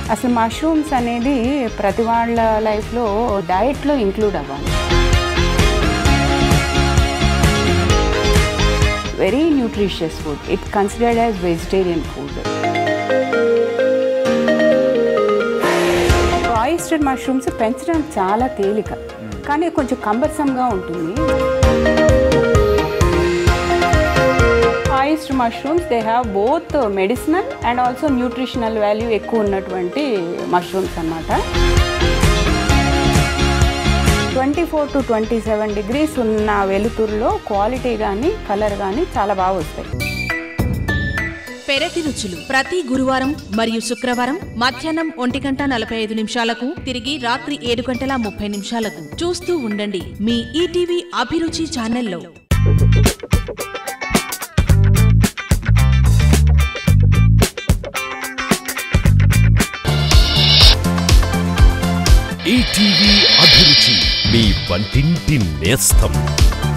అసలు మష్రూమ్స్ అనేది ప్రతి వాళ్ళ లైఫ్లో డైట్లో ఇంక్లూడ్ అవ్వాలి very nutritious food it considered as vegetarian food oyster mushrooms పెంచడం చాలా తేలిక కానీ కొంచెం కంబర్సమ్గా ఉంటుంది oyster mushrooms they have both medicinal and also nutritional value ఎక్కువ ఉన్నటువంటి మష్రూమ్స్ అన్నమాట twenty four to twenty seven degrees ఉన్న వెలుతురులో క్వాలిటీ కానీ కలర్ కానీ చాలా బాగా వస్తాయి పెరటి రుచులు ప్రతి గురువారం మరియు శుక్రవారం మధ్యాహ్నం ఒంటి గంట నలభై ఐదు నిమిషాలకు తిరిగి రాత్రి ఏడు గంటల ముప్పై నిమిషాలకు చూస్తూ ఉండండి మీ ఈటీవీ అభిరుచి ఛానల్లో ఈటీవీ అభిరుచి మీ వంటింటి నేస్తం